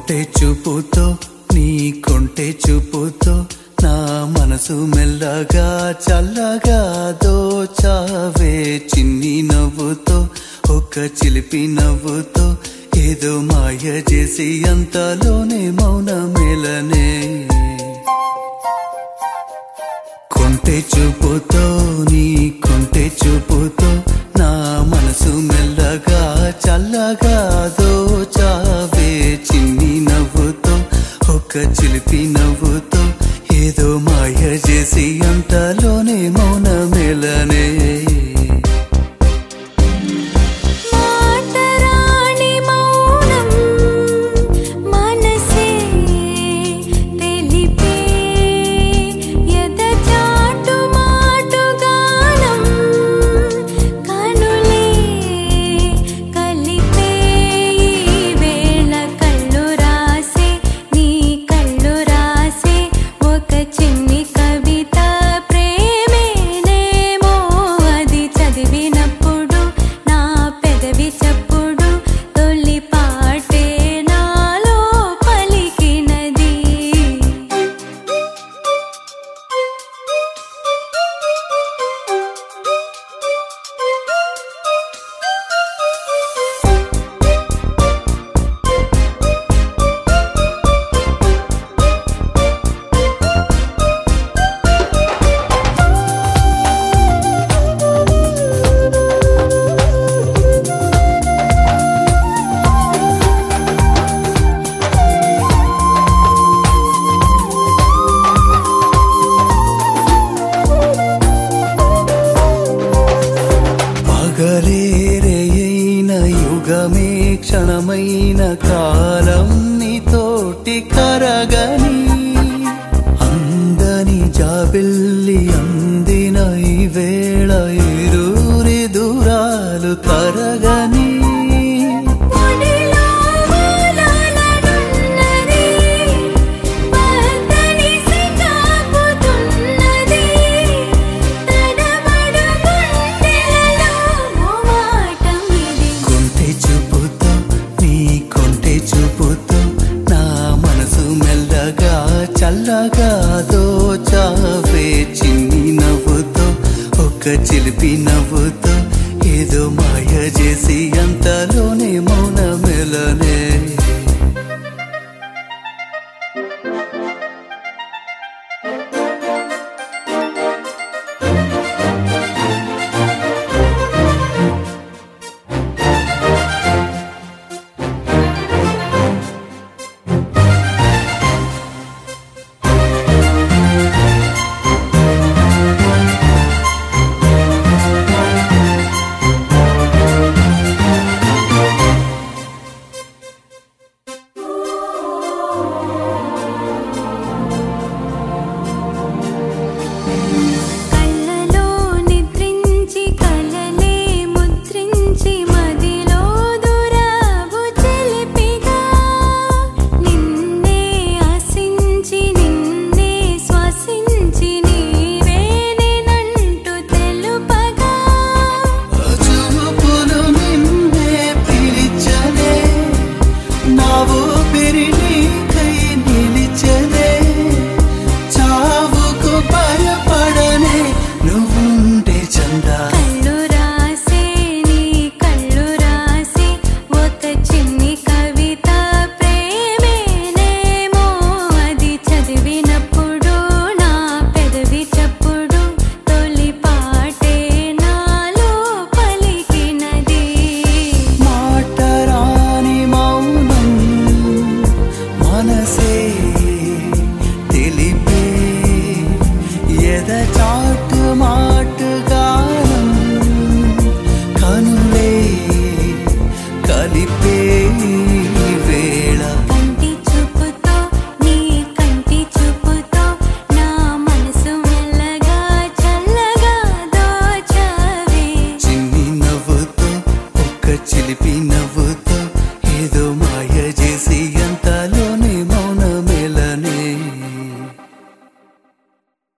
కొంటె చూపుతో నీ కొంటె చూపుతో నా మనసు మెల్లగా చల్లగా దోచావే చిన్ని నవ్వుతో ఒక చిలిపి నవ్వుతో ఏదో మాయ చేసి అంతలోనే మౌన మేలనే కొంటె చూపుతో నీ కొంటె చూపుతో నా మనసు మెల్లగా చల్లగా దోచావే చిన్ని నవ్వుతో ఒక చిలిపి నవ్వుతో ఏదో మాయ చేసి అంతలోనే మౌన మేలనే మాటరాని మౌనం మనసే తెలిపే ఎదచాటు మాటు గానం కనులే కలిపే ఈ వేళ కళ్ళు రాసే నీ కళ్ళు రాసే ఒక చిన్ని కవిత ప్రేమేనేమో అది చదివినప్పుడు నా పెదవి చప్పుడు తొలి పాటే నాలో పలికినది పగలేరైన యుగమే క్షణమైన కాలం నీతోటి కరగని అందని జాబిల్లి అందిన ఈ వేళ ఇరూరి దూరాలు తరగని పొడిలో వాలాలనున్నది పతని సికాపుతున్నది తడబడు గుండెలలో మోమాటం ఇది కొంటె చూపుతో నీ కొంటె చూపుతో నా మనసు మెల్లగా చల్లగా దోచావే చిన్ని నవ్వుతో ఒక చిలిపి నవ్వుతో ఏదో మాయ చేసి అంతలోనే మౌన మెలనే కళ్ళలో నిద్రించి కలలే ముద్రించి మదిలో దురావు చెలిపిగా నిన్నే ఆశించి నిన్నే శ్వసించి నీవేనేనంటూ తెలుపగా చూపులు నిన్నే పిలిచనే నా ఊపిరి నీకై నిలిచనే చావుకు భయపడనే నువ్వుంటే చందా కళ్ళు రాసే నీ కళ్ళు రాసే ఒక చిన్ని కవిత ప్రేమేనేమో అది చదివినప్పుడు నా పెదవి చప్పుడు తొలి పాటే నాలో పలికినది మాటరాని మౌనం మనసే తెలిపే ఎద చాటు మాటు గానం కనులే కలిపే